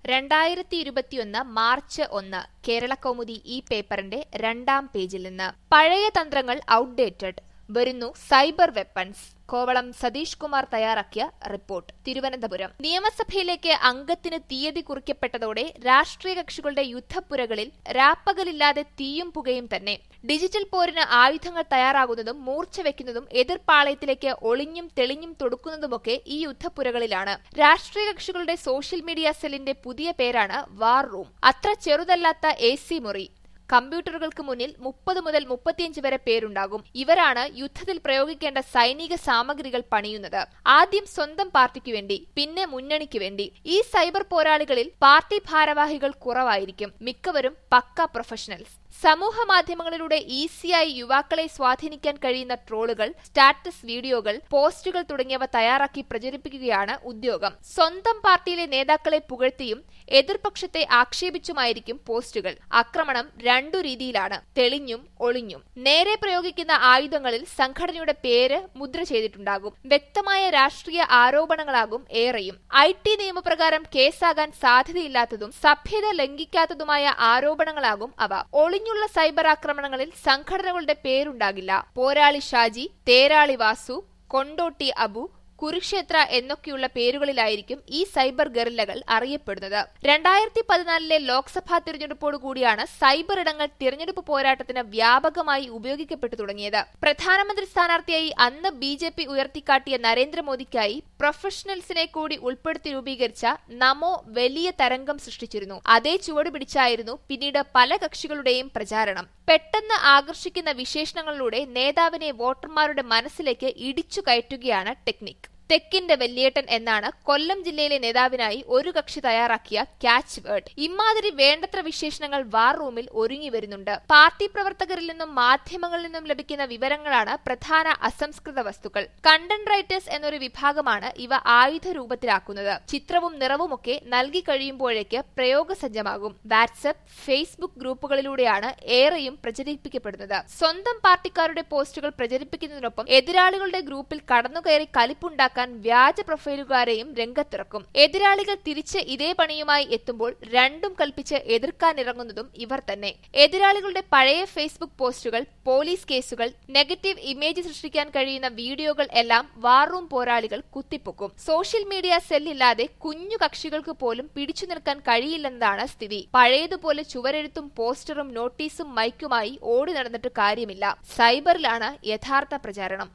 രണ്ടായിരത്തി ഇരുപത്തിയൊന്ന് മാർച്ച് ഒന്ന് കേരള കൗമുദി ഈ പേപ്പറിന്റെ രണ്ടാം പേജിൽ നിന്ന് പഴയ തന്ത്രങ്ങൾ ഔട്ട്ഡേറ്റഡ് വരുന്നു സൈബർ വെപ്പൺസ് കോവളം സതീഷ് കുമാർ തയ്യാറാക്കിയ റിപ്പോർട്ട് തിരുവനന്തപുരം നിയമസഭയിലേക്ക് അംഗത്തിന് തീയതി കുറിക്കപ്പെട്ടതോടെ രാഷ്ട്രീയ കക്ഷികളുടെ യുദ്ധപ്പുരകളിൽ രാപ്പകലില്ലാതെ തീയും പുകയും തന്നെ ഡിജിറ്റൽ പോരിന് ആയുധങ്ങൾ തയ്യാറാകുന്നതും മൂർച്ച വെക്കുന്നതും എതിർപ്പാളയത്തിലേക്ക് ഒളിഞ്ഞും തെളിഞ്ഞും തൊടുക്കുന്നതുമൊക്കെ ഈ യുദ്ധപ്പുരകളിലാണ് രാഷ്ട്രീയ കക്ഷികളുടെ സോഷ്യൽ മീഡിയ സെല്ലിന്റെ പുതിയ പേരാണ് വാർ റൂം അത്ര ചെറുതല്ലാത്ത എ സി മുറി കമ്പ്യൂട്ടറുകൾക്ക് മുന്നിൽ മുപ്പത് മുതൽ മുപ്പത്തിയഞ്ച് വരെ പേരുണ്ടാകും ഇവരാണ് യുദ്ധത്തിൽ പ്രയോഗിക്കേണ്ട സൈനിക സാമഗ്രികൾ പണിയുന്നത് ആദ്യം സ്വന്തം പാർട്ടിക്ക് വേണ്ടി പിന്നെ മുന്നണിക്ക് വേണ്ടി ഈ സൈബർ പോരാളികളിൽ പാർട്ടി ഭാരവാഹികൾ കുറവായിരിക്കും മിക്കവരും പക്ക പ്രൊഫഷണൽസ് സമൂഹ മാധ്യമങ്ങളിലൂടെ ഈസിയായി യുവാക്കളെ സ്വാധീനിക്കാൻ കഴിയുന്ന ട്രോളുകൾ സ്റ്റാറ്റസ് വീഡിയോകൾ പോസ്റ്റുകൾ തുടങ്ങിയവ തയ്യാറാക്കി പ്രചരിപ്പിക്കുകയാണ് ഉദ്യോഗം സ്വന്തം പാർട്ടിയിലെ നേതാക്കളെ പുകഴ്ത്തിയും എതിർപക്ഷത്തെ ആക്ഷേപിച്ചുമായിരിക്കും പോസ്റ്റുകൾ ആക്രമണം രണ്ടു രീതിയിലാണ് തെളിഞ്ഞും ഒളിഞ്ഞും നേരെ പ്രയോഗിക്കുന്ന ആയുധങ്ങളിൽ സംഘടനയുടെ പേര് മുദ്ര ചെയ്തിട്ടുണ്ടാകും വ്യക്തമായ രാഷ്ട്രീയ ആരോപണങ്ങളാകും ഏറെയും ഐ ടി നിയമപ്രകാരം കേസാകാൻ സാധ്യതയില്ലാത്തതും സഭ്യത ലംഘിക്കാത്തതുമായ ആരോപണങ്ങളാകും അവ ഒളിഞ്ഞുള്ള സൈബർ ആക്രമണങ്ങളിൽ സംഘടനകളുടെ പേരുണ്ടാകില്ല പോരാളി ഷാജി തേരാളി വാസു കൊണ്ടോട്ടി അബു കുരുക്ഷേത്ര എന്നൊക്കെയുള്ള പേരുകളിലായിരിക്കും ഈ സൈബർ ഗറില്ലകൾ അറിയപ്പെടുന്നത് രണ്ടായിരത്തി പതിനാലിലെ ലോക്സഭാ തിരഞ്ഞെടുപ്പോടുകൂടിയാണ് സൈബർ ഇടങ്ങൾ തിരഞ്ഞെടുപ്പ് പോരാട്ടത്തിന് വ്യാപകമായി ഉപയോഗിക്കപ്പെട്ടു തുടങ്ങിയത് പ്രധാനമന്ത്രി സ്ഥാനാർത്ഥിയായി അന്ന് ബി ജെ പി ഉയർത്തിക്കാട്ടിയ നരേന്ദ്രമോദിക്കായി പ്രൊഫഷണൽസിനെ കൂടി ഉൾപ്പെടുത്തി രൂപീകരിച്ച നമോ വലിയ തരംഗം സൃഷ്ടിച്ചിരുന്നു അതേ ചുവട് പിടിച്ചായിരുന്നു പിന്നീട് പല കക്ഷികളുടെയും പ്രചാരണം പെട്ടെന്ന് ആകർഷിക്കുന്ന വിശേഷണങ്ങളിലൂടെ നേതാവിനെ വോട്ടർമാരുടെ മനസ്സിലേക്ക് ഇടിച്ചു കയറ്റുകയാണ് ടെക്നിക് തെക്കിന്റെ വെല്ലിയേട്ടൻ എന്നാണ് കൊല്ലം ജില്ലയിലെ നേതാവിനായി ഒരു കക്ഷി തയ്യാറാക്കിയ ക്യാച്ച് വേർഡ് ഇമാതിരി വേണ്ടത്ര വിശേഷണങ്ങൾ വാർ റൂമിൽ ഒരുങ്ങി വരുന്നുണ്ട് പാർട്ടി പ്രവർത്തകരിൽ നിന്നും മാധ്യമങ്ങളിൽ നിന്നും ലഭിക്കുന്ന വിവരങ്ങളാണ് പ്രധാന അസംസ്കൃത വസ്തുക്കൾ കണ്ടന്റ് റൈറ്റേഴ്സ് എന്നൊരു വിഭാഗമാണ് ഇവ ആയുധ രൂപത്തിലാക്കുന്നത് ചിത്രവും നിറവുമൊക്കെ നൽകി കഴിയുമ്പോഴേക്ക് പ്രയോഗസജ്ജമാകും വാട്സപ്പ് ഫേസ്ബുക്ക് ഗ്രൂപ്പുകളിലൂടെയാണ് ഏറെയും പ്രചരിപ്പിക്കപ്പെടുന്നത് സ്വന്തം പാർട്ടിക്കാരുടെ പോസ്റ്റുകൾ പ്രചരിപ്പിക്കുന്നതിനൊപ്പം എതിരാളികളുടെ ഗ്രൂപ്പിൽ കടന്നുകയറി കലിപ്പുണ്ടാക്കാൻ ഉണ്ടാക്കാൻ വ്യാജ പ്രൊഫൈലുകാരെയും രംഗത്തിറക്കും എതിരാളികൾ തിരിച്ച് ഇതേ പണിയുമായി എത്തുമ്പോൾ രണ്ടും കൽപ്പിച്ച് എതിർക്കാനിറങ്ങുന്നതും ഇവർ തന്നെ എതിരാളികളുടെ പഴയ ഫേസ്ബുക്ക് പോസ്റ്റുകൾ പോലീസ് കേസുകൾ നെഗറ്റീവ് ഇമേജ് സൃഷ്ടിക്കാൻ കഴിയുന്ന വീഡിയോകൾ എല്ലാം വാർ റൂം പോരാളികൾ കുത്തിപ്പൊക്കും സോഷ്യൽ മീഡിയ സെല്ലില്ലാതെ കുഞ്ഞു കക്ഷികൾക്ക് പോലും പിടിച്ചു നിൽക്കാൻ കഴിയില്ലെന്നതാണ് സ്ഥിതി പഴയതുപോലെ ചുവരെഴുത്തും പോസ്റ്ററും നോട്ടീസും മൈക്കുമായി ഓടി നടന്നിട്ട് കാര്യമില്ല സൈബറിലാണ് യഥാർത്ഥ പ്രചാരണം